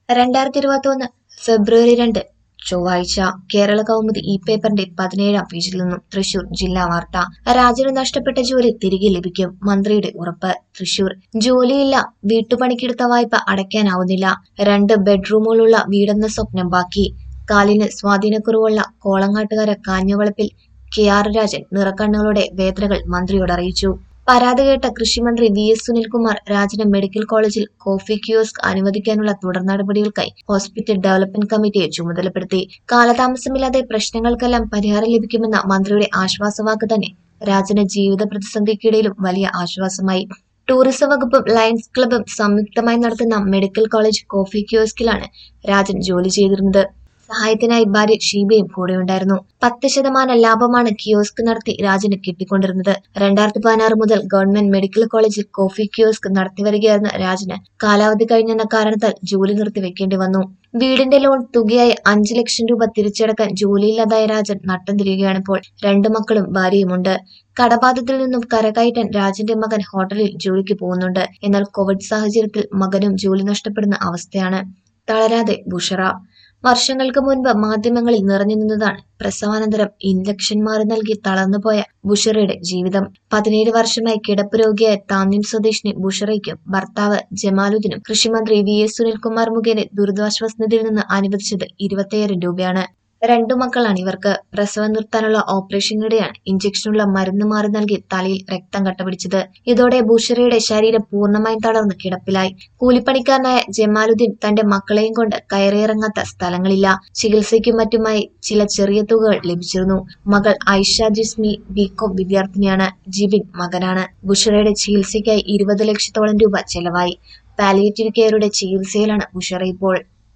രണ്ടായിരത്തി ഇരുപത്തി ഫെബ്രുവരി രണ്ട് ചൊവ്വാഴ്ച കേരള കൗമുദി ഈ പേപ്പറിന്റെ പതിനേഴാം പേജിൽ നിന്നും തൃശൂർ ജില്ലാ വാർത്ത രാജന് നഷ്ടപ്പെട്ട ജോലി തിരികെ ലഭിക്കും മന്ത്രിയുടെ ഉറപ്പ് തൃശൂർ ജോലിയില്ല വീട്ടുപണിക്കെടുത്ത വായ്പ അടയ്ക്കാനാവുന്നില്ല രണ്ട് ബെഡ്റൂമുകളുള്ള വീടെന്ന സ്വപ്നം ബാക്കി കാലിന് സ്വാധീനക്കുറവുള്ള കോളങ്ങാട്ടുകാര കാഞ്ഞവളപ്പിൽ കെ ആർ രാജൻ നിറക്കണ്ണുകളുടെ വേദനകൾ മന്ത്രിയോട് അറിയിച്ചു പരാതി കേട്ട കൃഷിമന്ത്രി വി എസ് സുനിൽകുമാർ രാജന് മെഡിക്കൽ കോളേജിൽ കോഫി കിയോസ്ക് അനുവദിക്കാനുള്ള തുടർ നടപടികൾക്കായി ഹോസ്പിറ്റൽ ഡെവലപ്മെന്റ് കമ്മിറ്റിയെ ചുമതലപ്പെടുത്തി കാലതാമസമില്ലാതെ പ്രശ്നങ്ങൾക്കെല്ലാം പരിഹാരം ലഭിക്കുമെന്ന മന്ത്രിയുടെ ആശ്വാസവാക്ക് തന്നെ രാജന് ജീവിത പ്രതിസന്ധിക്കിടയിലും വലിയ ആശ്വാസമായി ടൂറിസം വകുപ്പും ലയൺസ് ക്ലബും സംയുക്തമായി നടത്തുന്ന മെഡിക്കൽ കോളേജ് കോഫി കിയോസ്കിലാണ് രാജൻ ജോലി ചെയ്തിരുന്നത് സഹായത്തിനായി ഭാര്യ ഷീബയും കൂടെയുണ്ടായിരുന്നു പത്ത് ശതമാനം ലാഭമാണ് കിയോസ്ക് നടത്തി രാജന് കിട്ടിക്കൊണ്ടിരുന്നത് രണ്ടായിരത്തി പതിനാറ് മുതൽ ഗവൺമെന്റ് മെഡിക്കൽ കോളേജിൽ കോഫി കിയോസ്ക് നടത്തിവരികയായിരുന്ന രാജന് കാലാവധി കഴിഞ്ഞെന്ന കാരണത്താൽ ജോലി നിർത്തിവെക്കേണ്ടി വന്നു വീടിന്റെ ലോൺ തുകയായി അഞ്ചു ലക്ഷം രൂപ തിരിച്ചടക്കാൻ ജോലിയില്ലാതായ രാജൻ നട്ടം തിരിയുകയാണിപ്പോൾ രണ്ടു മക്കളും ഭാര്യയുമുണ്ട് കടബാധ്യതയിൽ നിന്നും കരകയറ്റാൻ രാജന്റെ മകൻ ഹോട്ടലിൽ ജോലിക്ക് പോകുന്നുണ്ട് എന്നാൽ കോവിഡ് സാഹചര്യത്തിൽ മകനും ജോലി നഷ്ടപ്പെടുന്ന അവസ്ഥയാണ് തളരാതെ ബുഷറ വർഷങ്ങൾക്ക് മുൻപ് മാധ്യമങ്ങളിൽ നിറഞ്ഞു നിന്നതാണ് പ്രസവാനന്തരം ഇൻജക്ഷൻ മാറി നൽകി തളർന്നുപോയ ബുഷറയുടെ ജീവിതം പതിനേഴ് വർഷമായി കിടപ്പ് രോഗിയായ താന്യം സ്വദേശിനി ബുഷറയ്ക്കും ഭർത്താവ് ജമാലുദ്ദീനും കൃഷിമന്ത്രി വി എസ് സുനിൽകുമാർ മുഖേന ദുരിതാശ്വാസ നിധിയിൽ നിന്ന് അനുവദിച്ചത് ഇരുപത്തയ്യായിരം രൂപയാണ് രണ്ടു മക്കളാണ് ഇവർക്ക് പ്രസവം നിർത്താനുള്ള ഓപ്പറേഷനിടെയാണ് ഇഞ്ചക്ഷനുള്ള മരുന്ന് മാറി നൽകി തലയിൽ രക്തം കട്ടപിടിച്ചത് ഇതോടെ ബുഷറയുടെ ശരീരം പൂർണ്ണമായും തളർന്ന് കിടപ്പിലായി കൂലിപ്പണിക്കാരനായ ജമാലുദ്ദീൻ തന്റെ മക്കളെയും കൊണ്ട് കയറിയിറങ്ങാത്ത സ്ഥലങ്ങളില്ല ചികിത്സയ്ക്കും മറ്റുമായി ചില ചെറിയ തുകകൾ ലഭിച്ചിരുന്നു മകൾ ഐഷ ജിസ്മി ബികോം വിദ്യാർത്ഥിനിയാണ് ജിബിൻ മകനാണ് ബുഷറയുടെ ചികിത്സയ്ക്കായി ഇരുപത് ലക്ഷത്തോളം രൂപ ചെലവായി പാലിയേറ്റീവ് കെയറുടെ ചികിത്സയിലാണ് ബുഷറ ഇപ്പോൾ